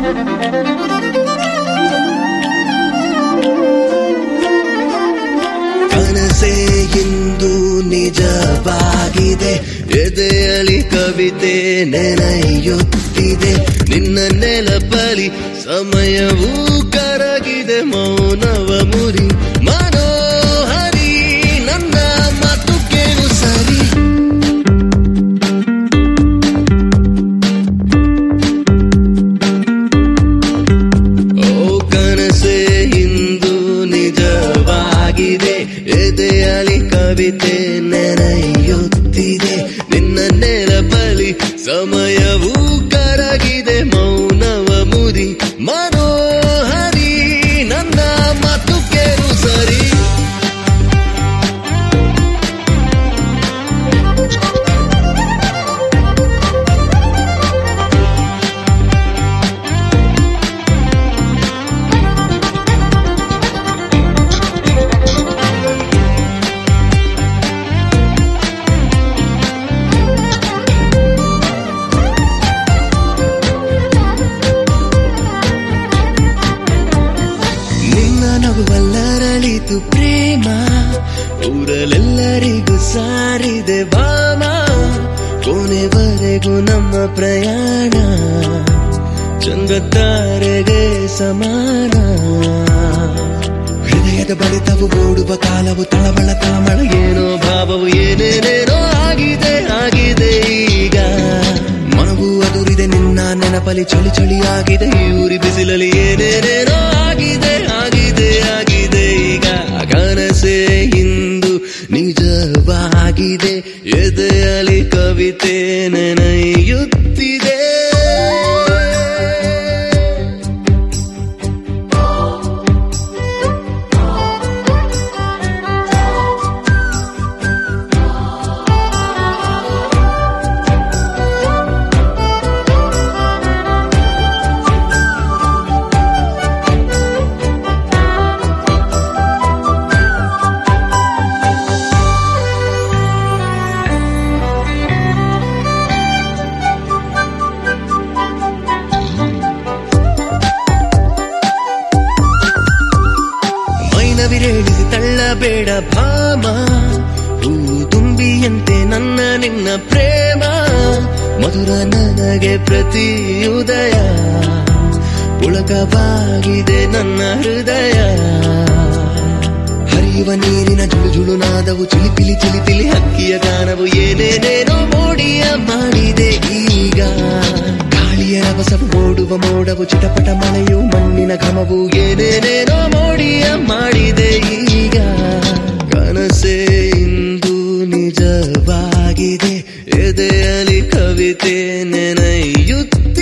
ಕನಸೇ ಇಂದು ನಿಜವಾಗಿದೆ ಎದೆಯಲಿ ಕವಿತೆ ನೆನೆಯುತ್ತಿದೆ ನಿನ್ನ ನೆಲಪಲಿ ಸಮಯವೂ ಕರಗಿದೆ ಮೌನವ ಮುರಿ ಮನೋಹರಿ ನನ್ನ ಮಾತು ಕೇಳು ಸರಿ ಓ ಕನಸೇ ಇಂದು ನಿಜವಾಗಿದೆ ಎದೆಯಲಿ ಕವಿತೆ ನೆನೆಯುತ್ತಿದೆ ನಿನ್ನ ನೆಲಪಲಿ ಸಮಯವೂ ಕರಗಿದೆ ಮೌನವ ಮುರಿ ಮನೋಹರಿ ನನ್ನ ಮಾತು ಕೇಳು ಸರಿ ನಿನ್ನ ನಗುವಲ್ಲರಳಿತು ಪ್ರೇಮ ಊರಲೆಲ್ಲರಿಗೂ ಸಾರಿದೆ ಬಾಮ ಕೊನೆವರೆಗೂ ನಮ್ಮ ಪ್ರಯಾಣ ಚಂದ್ರತಾರೆಗೆ ಸಮಾನ ಹೃದಯದ ಬಳಿತವು ಓಡುವ ಕಾಲವು ತಳಮಳ ತಳಮಳ ಏನೋ ಭಾವವು ಏನೇನೇನೋ ಆಗಿದೆ ಆಗಿದೆ ಈಗ ಮನವು ಅದುರಿದೆ ನಿನ್ನ ನೆನಪಲಿ ಚಳಿ ಚಳಿ ಆಗಿದೆ ಈ ಊರಿ ಬಿಸಿಲಲ್ಲಿ ಏನೇನೇನೋ ಆಗಿದೆ ಆಗಿದೆ ಆಗಿದೆ ಈಗ ಕನಸೇ ಇಂದು ನಿಜವಾಗಿದೆ ಎದೆಯಲಿ ಕವಿತೆ ನೆನೆಯುತ್ತಿದೆ ಮೈನವಿರೇಳಿಸಿ ತಳ್ಳಬೇಡ ಭಾಮ ಹೂ ತುಂಬಿಯಂತೆ ನನ್ನ ನಿನ್ನ ಪ್ರೇಮ ಮಧುರ ನನಗೆ ಪ್ರತಿ ಉದಯ ಪುಳಕವಾಗಿದೆ ನನ್ನ ಹೃದಯ ಹರಿಯುವ ನೀರಿನ ಜುಳು ಜುಳು ನಾದವು ಚಿಲಿಪಿಲಿ ಚಿಲಿಪಿಲಿ ಹಕ್ಕಿಯ ಗಾನವು ಏನೇನೇನೋ ಮೋಡಿಯ ಮಾಡಿದೆ ಈಗ ಗಾಳಿಯ ರಭಸವು ಓಡುವ ಮೋಡವು ಚಿಟಪಟ ಮಳೆಯು ಮಣ್ಣಿನ ಘಮವು ಏನೇನೇನೋ ಮೋಡಿಯ ಮಾಡಿದೆ ಈಗ ಕನಸೇ ಇಂದು ನಿಜವಾಗಿದೆ ಎದೆಯಲಿ ಕವಿತೆ ನೆನೆಯುತ್ತಿದೆ